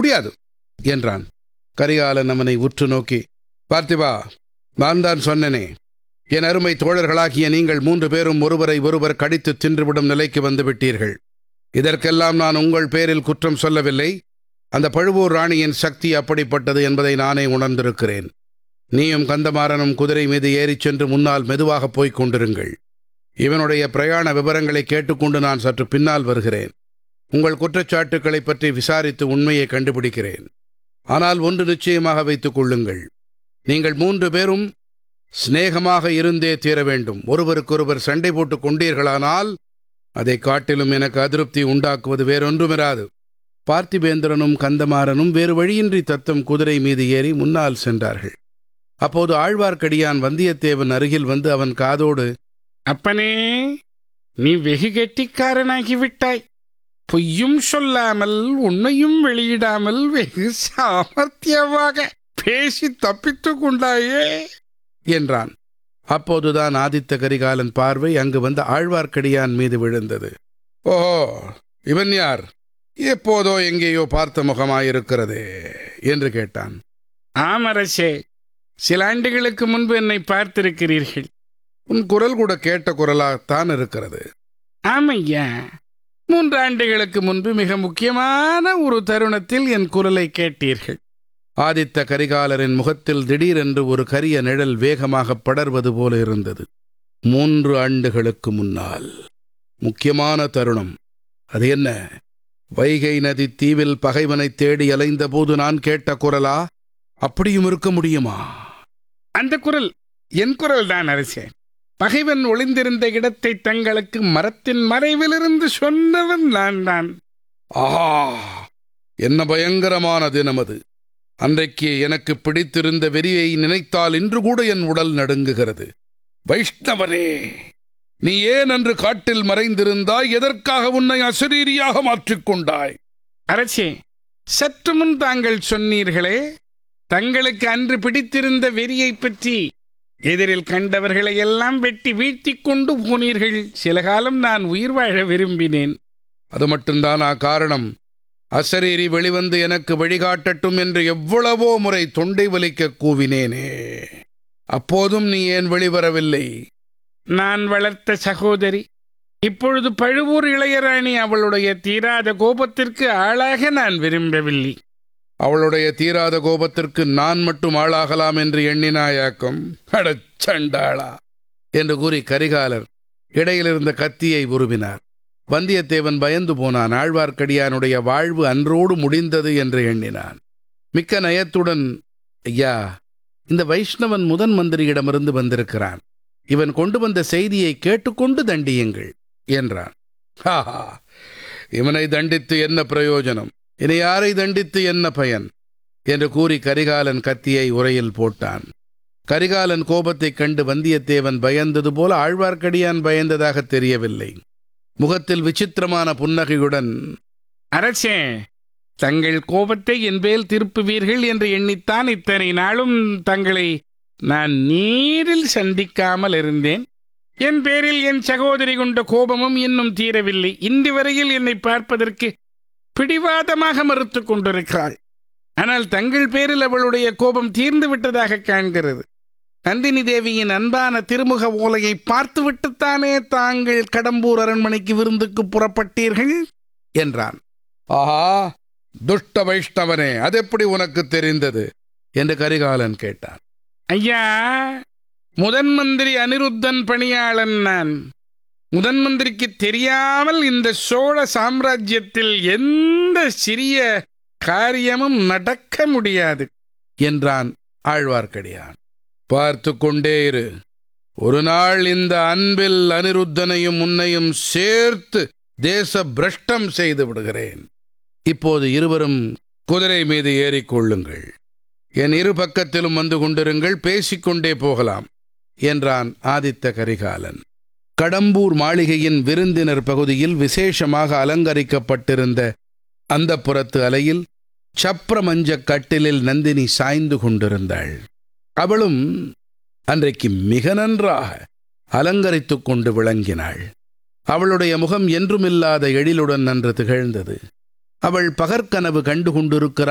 முடியாது என்றான் கரிகாலன் அவனை உற்று நோக்கி பார்த்திபா நான் தான் சொன்னனே என் அருமை தோழர்களாகிய நீங்கள் மூன்று பேரும் ஒருவரை ஒருவர் கடித்து தின்றுவிடும் நிலைக்கு வந்து விட்டீர்கள் இதற்கெல்லாம் நான் உங்கள் பேரில் குற்றம் சொல்லவில்லை அந்த பழுவூர் ராணியின் சக்தி அப்படிப்பட்டது என்பதை நானே உணர்ந்திருக்கிறேன் நீயும் கந்தமாறனும் குதிரை மீது ஏறிச் சென்று முன்னால் மெதுவாக போய்க் கொண்டிருங்கள் இவனுடைய பிரயாண விவரங்களை கேட்டுக்கொண்டு நான் சற்று பின்னால் வருகிறேன் உங்கள் குற்றச்சாட்டுக்களை பற்றி விசாரித்து உண்மையை கண்டுபிடிக்கிறேன் ஆனால் ஒன்று நிச்சயமாக வைத்துக் கொள்ளுங்கள் நீங்கள் மூன்று பேரும் சிநேகமாக இருந்தே தீர வேண்டும் ஒருவருக்கொருவர் சண்டை போட்டுக் கொண்டீர்களானால் அதை காட்டிலும் எனக்கு அதிருப்தி உண்டாக்குவது வேறொன்றுமிராது பார்த்திபேந்திரனும் கந்தமாறனும் வேறு வழியின்றி தத்தம் குதிரை மீது ஏறி முன்னால் சென்றார்கள் அப்போது ஆழ்வார்க்கடியான் வந்தியத்தேவன் அருகில் வந்து அவன் காதோடு அப்பனே நீ வெகு கெட்டிக்காரனாகி விட்டாய் பொய்யும் சொல்லாமல் உண்மையும் வெளியிடாமல் வெகு சாமர்த்தியமாக பேசி தப்பித்துக் கொண்டாயே என்றான் அப்போதுதான் ஆதித்த கரிகாலன் பார்வை அங்கு வந்த ஆழ்வார்க்கடியான் மீது விழுந்தது ஓஹோ இவன் யார் எப்போதோ எங்கேயோ பார்த்த முகமாயிருக்கிறதே என்று கேட்டான் ஆமரசே சில ஆண்டுகளுக்கு முன்பு என்னை பார்த்திருக்கிறீர்கள் உன் குரல் கூட கேட்ட குரலாகத்தான் இருக்கிறது ஆமையா மூன்று ஆண்டுகளுக்கு முன்பு மிக முக்கியமான ஒரு தருணத்தில் என் குரலை கேட்டீர்கள் ஆதித்த கரிகாலரின் முகத்தில் திடீரென்று ஒரு கரிய நிழல் வேகமாக படர்வது போல இருந்தது மூன்று ஆண்டுகளுக்கு முன்னால் முக்கியமான தருணம் அது என்ன வைகை நதி தீவில் பகைவனை தேடி அலைந்த போது நான் கேட்ட குரலா அப்படியும் இருக்க முடியுமா அந்த குரல் என் குரல் தான் அரசே பகைவன் ஒளிந்திருந்த இடத்தை தங்களுக்கு மரத்தின் மறைவிலிருந்து சொன்னவன் நான் தான் ஆஹா என்ன பயங்கரமான தினம் அது அன்றைக்கு எனக்கு பிடித்திருந்த வெறியை நினைத்தால் இன்று கூட என் உடல் நடுங்குகிறது வைஷ்ணவனே நீ ஏன் அன்று காட்டில் மறைந்திருந்தாய் எதற்காக உன்னை அசரீரியாக மாற்றிக்கொண்டாய் அரசே சற்று முன் தாங்கள் சொன்னீர்களே தங்களுக்கு அன்று பிடித்திருந்த வெறியைப் பற்றி எதிரில் கண்டவர்களை எல்லாம் வெட்டி வீழ்த்திக் கொண்டு போனீர்கள் சில காலம் நான் உயிர் வாழ விரும்பினேன் அது மட்டும்தானா காரணம் அசரீரி வெளிவந்து எனக்கு வழிகாட்டட்டும் என்று எவ்வளவோ முறை தொண்டை வலிக்க கூவினேனே அப்போதும் நீ ஏன் வெளிவரவில்லை நான் வளர்த்த சகோதரி இப்பொழுது பழுவூர் இளையராணி அவளுடைய தீராத கோபத்திற்கு ஆளாக நான் விரும்பவில்லை அவளுடைய தீராத கோபத்திற்கு நான் மட்டும் ஆளாகலாம் என்று எண்ணினாயாக்கும் அடச்சண்டாளா என்று கூறி கரிகாலர் இடையிலிருந்த கத்தியை உருவினார் வந்தியத்தேவன் பயந்து போனான் ஆழ்வார்க்கடியானுடைய வாழ்வு அன்றோடு முடிந்தது என்று எண்ணினான் மிக்க நயத்துடன் ஐயா இந்த வைஷ்ணவன் முதன் மந்திரியிடமிருந்து வந்திருக்கிறான் இவன் கொண்டு வந்த செய்தியை கேட்டுக்கொண்டு தண்டியுங்கள் என்றான் ஹாஹா இவனை தண்டித்து என்ன பிரயோஜனம் இனி யாரை தண்டித்து என்ன பயன் என்று கூறி கரிகாலன் கத்தியை உரையில் போட்டான் கரிகாலன் கோபத்தைக் கண்டு வந்தியத்தேவன் பயந்தது போல ஆழ்வார்க்கடியான் பயந்ததாக தெரியவில்லை முகத்தில் விசித்திரமான புன்னகையுடன் அரசே தங்கள் கோபத்தை என் பேல் திருப்புவீர்கள் என்று எண்ணித்தான் இத்தனை நாளும் தங்களை நான் நேரில் சந்திக்காமல் இருந்தேன் என் பேரில் என் சகோதரி கொண்ட கோபமும் இன்னும் தீரவில்லை இன்று வரையில் என்னை பார்ப்பதற்கு பிடிவாதமாக மறுத்துக் கொண்டிருக்கிறாள் ஆனால் தங்கள் பேரில் அவளுடைய கோபம் தீர்ந்து விட்டதாக காண்கிறது நந்தினி தேவியின் அன்பான திருமுக ஓலையை பார்த்துவிட்டுத்தானே தாங்கள் கடம்பூர் அரண்மனைக்கு விருந்துக்கு புறப்பட்டீர்கள் என்றான் ஆஹா துஷ்ட வைஷ்ணவனே அதெப்படி உனக்கு தெரிந்தது என்று கரிகாலன் கேட்டான் ஐயா முதன் மந்திரி அனிருத்தன் பணியாளன் நான் முதன் மந்திரிக்கு தெரியாமல் இந்த சோழ சாம்ராஜ்யத்தில் எந்த சிறிய காரியமும் நடக்க முடியாது என்றான் ஆழ்வார்க்கடியான் பார்த்து கொண்டே இரு ஒரு நாள் இந்த அன்பில் அனிருத்தனையும் உன்னையும் சேர்த்து தேச பிரஷ்டம் செய்து விடுகிறேன் இப்போது இருவரும் குதிரை மீது ஏறிக்கொள்ளுங்கள் என் இரு பக்கத்திலும் வந்து கொண்டிருங்கள் பேசிக்கொண்டே போகலாம் என்றான் ஆதித்த கரிகாலன் கடம்பூர் மாளிகையின் விருந்தினர் பகுதியில் விசேஷமாக அலங்கரிக்கப்பட்டிருந்த அந்த புறத்து அலையில் சப்ரமஞ்ச கட்டிலில் நந்தினி சாய்ந்து கொண்டிருந்தாள் அவளும் அன்றைக்கு மிக நன்றாக அலங்கரித்துக் கொண்டு விளங்கினாள் அவளுடைய முகம் என்றுமில்லாத எழிலுடன் அன்று திகழ்ந்தது அவள் பகற்கனவு கண்டு கொண்டிருக்கிறாள்